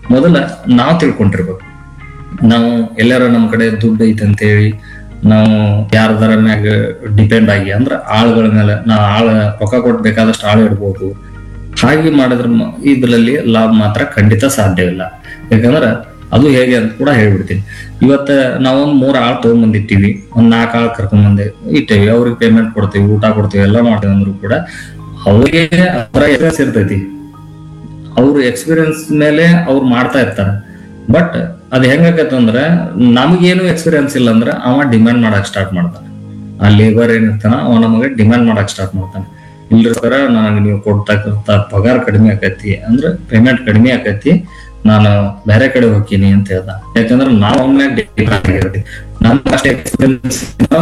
ಮೊದಲ ನಾವು ತಿಳ್ಕೊಂಡಿರ್ಬೇಕು ನಾವು ಎಲ್ಲಾರ ನಮ್ಮ ಕಡೆ ದುಡ್ಡು ಐತೆ ಅಂತೇಳಿ ನಾವು ಯಾರದರ ಮ್ಯಾಗ ಡಿಪೆಂಡ್ ಆಗಿ ಅಂದ್ರ ಆಳುಗಳ ಮೇಲೆ ನಾವು ಆಳ ರೊಕ್ಕ ಕೊಟ್ಟು ಬೇಕಾದಷ್ಟು ಆಳು ಇಡ್ಬೋದು ಹಾಗೆ ಮಾಡಿದ್ರ ಮ- ಇದ್ರಲ್ಲಿ ಲಾಭ ಮಾತ್ರ ಖಂಡಿತ ಸಾಧ್ಯವಿಲ್ಲ ಯಾಕಂದ್ರ ಅದು ಹೇಗೆ ಅಂತ ಕೂಡ ಹೇಳ್ಬಿಡ್ತೀನಿ ಇವತ್ತ ನಾವೊಂದ್ ಮೂರ್ ಆಳ್ ತಗೊಂಡ್ಬಂದಿಟ್ಟಿವಿ ಒಂದ್ ನಾಲ್ಕು ಆಳ್ ಕರ್ಕೊಂಡ್ ಬಂದೆ ಇಟ್ಟೇವಿ ಅವ್ರಿಗೆ ಪೇಮೆಂಟ್ ಕೊಡ್ತೀವಿ ಊಟ ಕೊಡ್ತೀವಿ ಎಲ್ಲ ಮಾಡ್ತೀವಿ ಅಂದ್ರು ಕೂಡ ಅವ್ರಿಗೆ ಅದರ ಎಕ್ಸ್ಪೀರಿಯನ್ಸ್ ಇರ್ತೈತಿ ಅವ್ರ ಎಕ್ಸ್ಪೀರಿಯನ್ಸ್ ಮೇಲೆ ಅವ್ರು ಮಾಡ್ತಾ ಇರ್ತಾರ ಬಟ್ ಅದ್ ಹೆಂಗಾಗತ್ತಂದ್ರ ನಮಗೇನು ಎಕ್ಸ್ಪೀರಿಯನ್ಸ್ ಇಲ್ಲ ಅಂದ್ರ ಅವ ಡಿಮ್ಯಾಂಡ್ ಮಾಡಕ್ ಸ್ಟಾರ್ಟ್ ಮಾಡ್ತಾನೆ ಆ ಲೇಬರ್ ಏನಿರ್ತಾನ ಅವ ನಮಗೆ ಡಿಮ್ಯಾಂಡ್ ಮಾಡಕ್ ಸ್ಟಾರ್ಟ್ ಮಾಡ್ತಾನೆ ಇಲ್ರಿ ಸರ ನನಗೆ ನೀವು ಕೊಡ್ತಕ್ಕಂತ ಪಗಾರ ಕಡಿಮೆ ಆಕೈತಿ ಅಂದ್ರೆ ಪೇಮೆಂಟ್ ಕಡಿಮೆ ಆಕೈತಿ ನಾನು ಬೇರೆ ಕಡೆ ಹೋಗ್ತೀನಿ ಅಂತ ಹೇಳ್ದ ಯಾಕಂದ್ರೆ ನಾವು ಅವನ ಡಿಪೆಂಡ್ ಆಗಿರ್ತೀವಿ ನಮ್ಗೆ ಅಷ್ಟೇ ಎಕ್ಸ್ಪೀರಿಯನ್ಸ್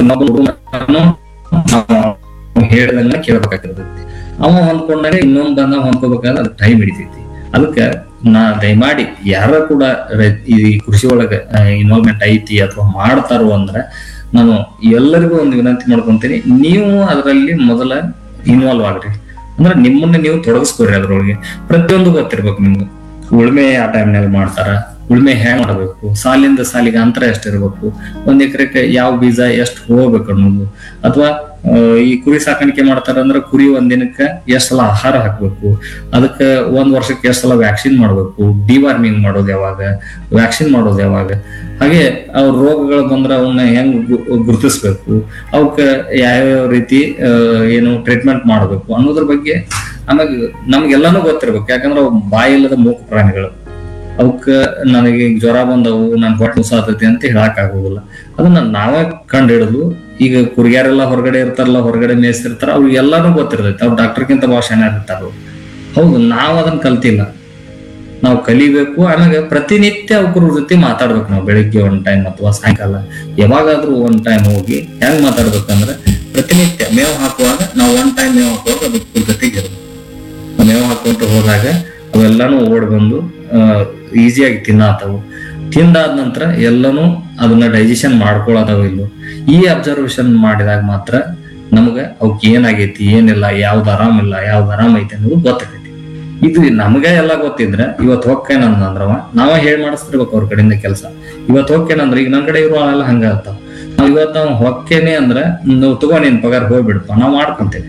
ಹೇಳ್ದಂಗ ಕೇಳ್ಬೇಕಾಗಿರ್ತೈತಿ ಅವ ಹೊಂದ್ಕೊಂಡಾಗ ಇನ್ನೊಂದ್ ಬಂದ ಹೊಂದ್ಕೋಬೇಕಾದ್ರೆ ಅದು ಟೈಮ್ ಹಿಡಿತೈತಿ ಅದಕ್ಕೆ ನಾ ದಯಮಾಡಿ ಯಾರ ಕೂಡ ರೈ- ಈ ಕೃಷಿ ಒಳಗ ಇನ್ವಾಲ್ವ್ಮೆಂಟ್ ಐತಿ ಅಥವಾ ಮಾಡ್ತಾರೋ ಅಂದ್ರೆ ನಾನು ಎಲ್ಲರಿಗೂ ಒಂದು ವಿನಂತಿ ಮಾಡ್ಕೊಂತೀನಿ ನೀವು ಅದರಲ್ಲಿ ಮೊದಲ ಇನ್ವಾಲ್ವ್ ಆಗ್ರಿ ಅಂದ್ರೆ ನಿಮ್ಮನ್ನ ನೀವು ತೊಡಗಿಸ್ಕೊರಿ ಅದ್ರೊಳಗೆ ಪ್ರತಿಯೊಂದು ಗೊತ್ತಿರ್ಬೇಕು ನಿಮ್ಗೆ ಉಳ್ಮೆ ಆ ಟೈಮ್ನಲ್ಲಿ ಮಾಡ್ತಾರ ಉಳ್ಮೆ ಹೆಂಗ್ ಮಾಡಬೇಕು ಸಾಲಿಂದ ಸಾಲಿಗೆ ಅಂತರ ಎಷ್ಟಿರ್ಬೇಕು ಒಂದ್ ಎಕರೆಗೆ ಯಾವ ಬೀಜ ಎಷ್ಟು ಹೋಗ್ಬೇಕು ಅನ್ನೋದು ಅಥವಾ ಆ, ಈ ಕುರಿ ಸಾಕಾಣಿಕೆ ಮಾಡ್ತಾರ ಅಂದ್ರೆ ಕುರಿ ಒಂದ್ ದಿನಕ್ಕೆ ಎಷ್ಟ್ ಸಲ ಆಹಾರ ಹಾಕ್ಬೇಕು ಅದಕ್ಕೆ ಒಂದ್ ವರ್ಷಕ್ಕೆ ಎಷ್ಟ್ ಸಲ ವ್ಯಾಕ್ಸಿನ್ ಮಾಡ್ಬೇಕು ಡಿವಾರ್ಮಿಂಗ್ ಮಾಡೋದು ಯಾವಾಗ ವ್ಯಾಕ್ಸಿನ್ ಮಾಡೋದು ಯಾವಾಗ ಹಾಗೆ ಅವ್ರ ರೋಗಗಳು ಬಂದ್ರೆ ಅವನ್ನ ಹೆಂಗ್ ಗು- ಗುರುತಿಸ್ಬೇಕು ಅವಕ್ಕೆ ಯಾವ್ಯಾವ ರೀತಿ ಆ, ಏನು ಟ್ರೀಟ್ಮೆಂಟ್ ಮಾಡಬೇಕು ಅನ್ನೋದ್ರ ಬಗ್ಗೆ ಆಮೇಲೆ ನಮ್ಗೆಲ್ಲಾನು ಗೊತ್ತಿರ್ಬೇಕು ಯಾಕಂದ್ರೆ ಅವು ಬಾಯಿಲ್ಲದ ಮೂಕ ಪ್ರಾಣಿಗಳು ಅವಕ್ಕ ನನಗೆ ಈಗ ಜ್ವರ ಬಂದವು ನನ್ ಹೊಟ್ಟೆ ಉಸಾತೈತಿ ಅಂತ ಹೇಳಕ್ ಆಗೋದಿಲ್ಲ ಅದನ್ನ ನಾವೇ ಕಂಡು ಹಿಡಿದು ಈಗ ಕುರಿಯಾರೆಲ್ಲ ಹೊರಗಡೆ ಇರ್ತಾರಲ್ಲ ಹೊರಗಡೆ ಮೇಯಿಸ್ತಿರ್ತಾರ ಅವ್ರಿಗೆ ಎಲ್ಲಾನು ಗೊತ್ತಿರ್ತೈತಿ ಅವ್ರು ಡಾಕ್ಟರ್ಗಿಂತ ಭಾಳ ಚೆನ್ನಾಗಿ ಇರ್ತಾರ ಅವ್ರು. ಹೌದು ನಾವ್ ಅದನ್ನ ಕಲ್ತಿಲ್ಲ ನಾವು ಕಲಿಬೇಕು ಆಮೇಲೆ ಪ್ರತಿನಿತ್ಯ ಅವ್ರ ಜೊತೆ ಮಾತಾಡ್ಬೇಕು ನಾವು ಬೆಳಿಗ್ಗೆ ಒಂದ್ ಟೈಮ್ ಅಥವಾ ಸಾಯಂಕಾಲ ಯಾವಾಗಾದ್ರೂ ಒಂದ್ ಟೈಮ್ ಹೋಗಿ ಹೆಂಗ್ ಮಾತಾಡ್ಬೇಕಂದ್ರೆ ಪ್ರತಿನಿತ್ಯ ಮೇವು ಹಾಕುವಾಗ ನಾವು ಒಂದ್ ಟೈಮ್ ಮೇವು ಹಾಕುವಾಗ ಅದಕ್ಕೆ ಜೊತೆಗೆ ಇರ್ಬೇಕು ಮೇವು ಹಾಕೊಂತ ಹೋದಾಗ ಅವೆಲ್ಲಾನು ಓಡ್ ಬಂದು ಈಸಿಯಾಗಿ ತಿನ್ನಾತವು ತಿಂದಾದ ನಂತರ ಎಲ್ಲಾನು ಅದನ್ನ ಡೈಜೆಷನ್ ಮಾಡ್ಕೊಳತಾವ ಇಲ್ಲೋ ಈ ಅಬ್ಸರ್ವೇಷನ್ ಮಾಡಿದಾಗ ಮಾತ್ರ ನಮ್ಗ ಅವಕ್ ಏನಾಗೈತಿ ಏನಿಲ್ಲ ಯಾವ್ದು ಆರಾಮಿಲ್ಲ ಯಾವ್ದು ಆರಾಮ್ ಐತಿ ಅನ್ನೋದು ಗೊತ್ತಾಗೈತಿ ಇದು ನಮ್ಗ ಎಲ್ಲ ಗೊತ್ತಿದ್ರೆ ಇವತ್ತು ಹೊಕ್ಕೇನಂದ್ರವ ನಾವ ಹೇಳಿ ಮಾಡಿಸ್ತಿರ್ಬೇಕು ಅವ್ರ ಕಡೆಯಿಂದ ಕೆಲಸ ಇವತ್ತು ಹೊಕ್ಕೇನಂದ್ರ ಈಗ ನನ್ ಕಡೆ ಇರುವ ಆಳೆಲ್ಲ ಹಂಗ ಇರ್ತಾವ ನಾವ್ ಇವತ್ತು ನಾವು ಹೊಕ್ಕೇನೆ ಅಂದ್ರ ನೀವು ತಗೋ ನಿನ್ ಪಗಾರ ಹೋಗ್ಬಿಡಪ್ಪ ನಾವ್ ಮಾಡ್ಕೊಂತೇವೆ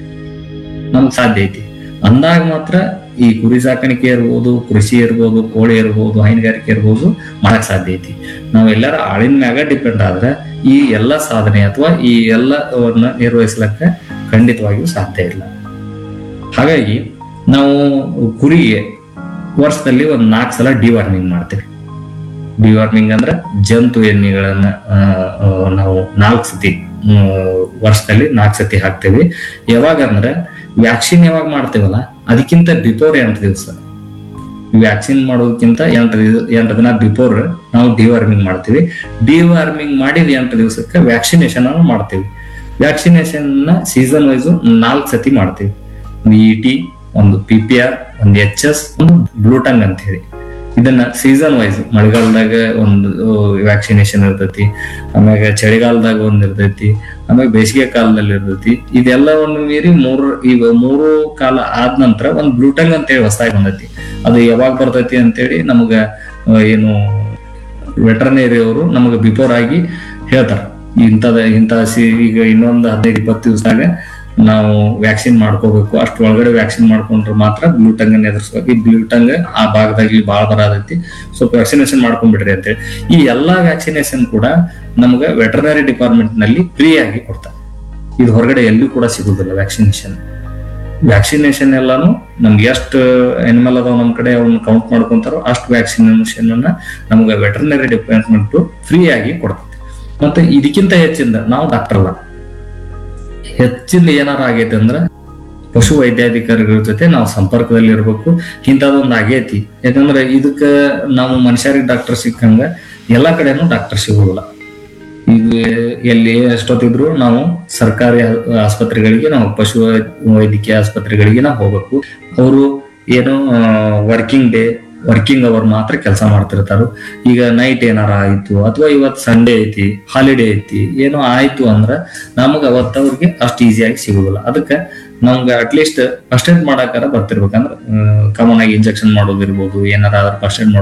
ನಮ್ಗ್ ಸಾಧ್ಯ ಐತಿ ಅಂದಾಗ ಮಾತ್ರ ಈ ಕುರಿ ಸಾಕಾಣಿಕೆ ಇರ್ಬೋದು ಕೃಷಿ ಇರ್ಬೋದು ಕೋಳಿ ಇರ್ಬೋದು ಹೈನುಗಾರಿಕೆ ಇರ್ಬೋದು ಮಾಡಕ್ ಸಾಧ್ಯ ಐತಿ ನಾವ್ ಎಲ್ಲಾರ ಆಳಿನ ಮ್ಯಾಗ ಡಿಪೆಂಡ್ ಆದ್ರೆ ಈ ಎಲ್ಲ ಸಾಧನೆ ಅಥವಾ ಈ ಎಲ್ಲವನ್ನ ನಿರ್ವಹಿಸ್ಲಕ್ಕ ಖಂಡಿತವಾಗಿಯೂ ಸಾಧ್ಯ ಇಲ್ಲ ಹಾಗಾಗಿ ನಾವು ಕುರಿಗೆ ವರ್ಷದಲ್ಲಿ ಒಂದ್ ನಾಲ್ಕು ಸಲ ಡಿವಾರ್ಮಿಂಗ್ ಮಾಡ್ತೀವಿ ಡಿವಾರ್ಮಿಂಗ್ ಅಂದ್ರೆ ಜಂತು ಎಣ್ಣೆಗಳನ್ನ ಆ, ಆ, ನಾವು ನಾಲ್ಕು ಸತಿ ಆ, ವರ್ಷದಲ್ಲಿ ನಾಲ್ಕು ಸತಿ ಹಾಕ್ತೇವೆ ಯಾವಾಗ ಅಂದ್ರೆ ವ್ಯಾಕ್ಸಿನ್ ಯಾವಾಗ ಮಾಡ್ತೇವಲ್ಲ ಅದಕ್ಕಿಂತ ಬಿಫೋರ್ ಎಂಟು ದಿವಸ ವ್ಯಾಕ್ಸಿನ್ ಮಾಡೋದಕ್ಕಿಂತ ಎಂಟು ದಿವ- ಎಂಟು ದಿನ ಬಿಫೋರ್ ನಾವು ಡಿವಾರ್ಮಿಂಗ್ ಮಾಡ್ತೀವಿ ಡಿವಾರ್ಮಿಂಗ್ ಮಾಡಿದ ಎಂಟು ದಿವಸಕ್ಕೆ ವ್ಯಾಕ್ಸಿನೇಷನ್ ಅನ್ನು ಮಾಡ್ತೀವಿ ವ್ಯಾಕ್ಸಿನೇಷನ್ ನ ಸೀಸನ್ ವೈಸ್ ನಾಲ್ಕು ಸತಿ ಮಾಡ್ತೀವಿ ಒಂದು ಇ ಟಿ ಒಂದು ಪಿ ಪಿ ಆರ್ ಒಂದು ಎಚ್ ಎಸ್ ಒಂದು ಬ್ಲೂಟಂಗ್ ಅಂತ ಹೇಳಿ ಇದನ್ನ ಸೀಸನ್ ವೈಸ್ ಮಳೆಗಾಲದಾಗ ಒಂದು ವ್ಯಾಕ್ಸಿನೇಷನ್ ಇರ್ತೈತಿ ಆಮ್ಯಾಗ ಚಳಿಗಾಲದಾಗ ಒಂದ್ ಇರ್ತೈತಿ ಆಮ್ಯಾಗ ಬೇಸಿಗೆ ಕಾಲದಲ್ಲಿ ಇರ್ತೈತಿ ಇದೆಲ್ಲವನ್ನು ಮೀರಿ ಮೂರು ಈಗ ಮೂರು ಕಾಲ ಆದ ನಂತರ ಒಂದ್ ಬ್ಲೂಟಂಗ್ ಅಂತ ಹೇಳಿ ಹೊಸದಾಗಿ ಬಂದೈತಿ ಅದು ಯಾವಾಗ ಬರ್ತೈತಿ ಅಂತೇಳಿ ನಮಗ ಆ, ಏನು ವೆಟರ್ನರಿ ಅವರು ನಮಗೆ ಬಿಫೋರ್ ಆಗಿ ಹೇಳ್ತಾರ ಇಂಥದ ಇಂಥ ಸಿ ಈಗ ಇನ್ನೊಂದು ಹದಿನೈದು ಇಪ್ಪತ್ತು ದಿವಸದಾಗ ನಾವು ವ್ಯಾಕ್ಸಿನ್ ಮಾಡ್ಕೋಬೇಕು ಅಷ್ಟ್ ಒಳಗಡೆ ವ್ಯಾಕ್ಸಿನ್ ಮಾಡ್ಕೊಂಡ್ರೆ ಮಾತ್ರ ಬ್ಲೂಟಂಗ್ ಅನ್ನ ಎದುರಿಸ್ಬೇಕು ಈ ಬ್ಲೂಟಂಗ್ ಆ ಭಾಗದಲ್ಲಿ ಬಾಳ ಬರತೈತಿ ಸ್ವಲ್ಪ ವ್ಯಾಕ್ಸಿನೇಷನ್ ಮಾಡ್ಕೊಂಡ್ಬಿಡ್ರಿ ಅಂತೇಳಿ ಈ ಎಲ್ಲಾ ವ್ಯಾಕ್ಸಿನೇಷನ್ ಕೂಡ ನಮ್ಗೆ ವೆಟರ್ನರಿ ಡಿಪಾರ್ಟ್ಮೆಂಟ್ ನಲ್ಲಿ ಫ್ರೀ ಆಗಿ ಕೊಡ್ತಾರೆ ಇದು ಹೊರಗಡೆ ಎಲ್ಲೂ ಕೂಡ ಸಿಗುದಿಲ್ಲ ವ್ಯಾಕ್ಸಿನೇಷನ್ ವ್ಯಾಕ್ಸಿನೇಷನ್ ಎಲ್ಲಾನು ನಮ್ಗೆ ಎಷ್ಟು ಅನಿಮಲ್ ಅದಾವ ನಮ್ ಕಡೆ ಅವ್ನ ಕೌಂಟ್ ಮಾಡ್ಕೊಂತಾರೋ ಅಷ್ಟು ವ್ಯಾಕ್ಸಿನೇಷನ್ ಅನ್ನ ನಮ್ಗೆ ವೆಟರ್ನರಿ ಡಿಪಾರ್ಟ್ಮೆಂಟ್ ಫ್ರೀ ಆಗಿ ಕೊಡ್ತೈತಿ ಮತ್ತೆ ಇದಕ್ಕಿಂತ ಹೆಚ್ಚಿಂದ ನಾವು ಡಾಕ್ಟರ್ ಅಲ್ಲ ಹೆಚ್ಚಿಂದ ಏನಾರ ಆಗೈತೆ ಅಂದ್ರೆ ಪಶು ವೈದ್ಯಾಧಿಕಾರಿಗಳ ಜೊತೆ ನಾವು ಸಂಪರ್ಕದಲ್ಲಿ ಇರ್ಬೇಕು ಇಂಥದೊಂದು ಆಗೈತಿ ಯಾಕಂದ್ರೆ ಇದಕ್ಕ ನಾವು ಮನುಷ್ಯರಿಗೆ ಡಾಕ್ಟರ್ ಸಿಕ್ಕಂಗ ಎಲ್ಲಾ ಕಡೆನೂ ಡಾಕ್ಟರ್ ಸಿಗೋದಿಲ್ಲ ಈಗ ಎಲ್ಲಿ ಎಷ್ಟೊತ್ತಿದ್ರು ನಾವು ಸರ್ಕಾರಿ ಆ- ಆಸ್ಪತ್ರೆಗಳಿಗೆ ನಾವು ಪಶು ವೈದ್ಯಕೀಯ ಆಸ್ಪತ್ರೆಗಳಿಗೆ ನಾವು ಹೋಗ್ಬೇಕು ಅವರು ಏನು ವರ್ಕಿಂಗ್ ಡೇ ವರ್ಕಿಂಗ್ ಅವರ್ ಮಾತ್ರ ಕೆಲಸ ಮಾಡ್ತಿರ್ತಾರು ಈಗ ನೈಟ್ ಏನಾರ ಆಯ್ತು ಅಥವಾ ಇವತ್ತು ಸಂಡೇ ಐತಿ ಹಾಲಿಡೇ ಐತಿ ಏನೋ ಆಯ್ತು ಅಂದ್ರ ನಮಗ ಅವತ್ತ ಅವ್ರಿಗೆ ಅಷ್ಟು ಈಸಿಯಾಗಿ ಸಿಗುದಿಲ್ಲ ಅದಕ್ಕೆ ನಮ್ಗೆ ಅಟ್ಲೀಸ್ಟ್ ಫಸ್ಟ್ ಏಡ್ ಮಾಡಾಕಾರ ಬರ್ತಿರ್ಬೇಕಂದ್ರ ಕಾಮನ್ ಆಗಿ ಇಂಜೆಕ್ಷನ್ ಮಾಡೋದಿರ್ಬೋದು ಏನಾರ ಫಸ್ಟ್ ಏಡ್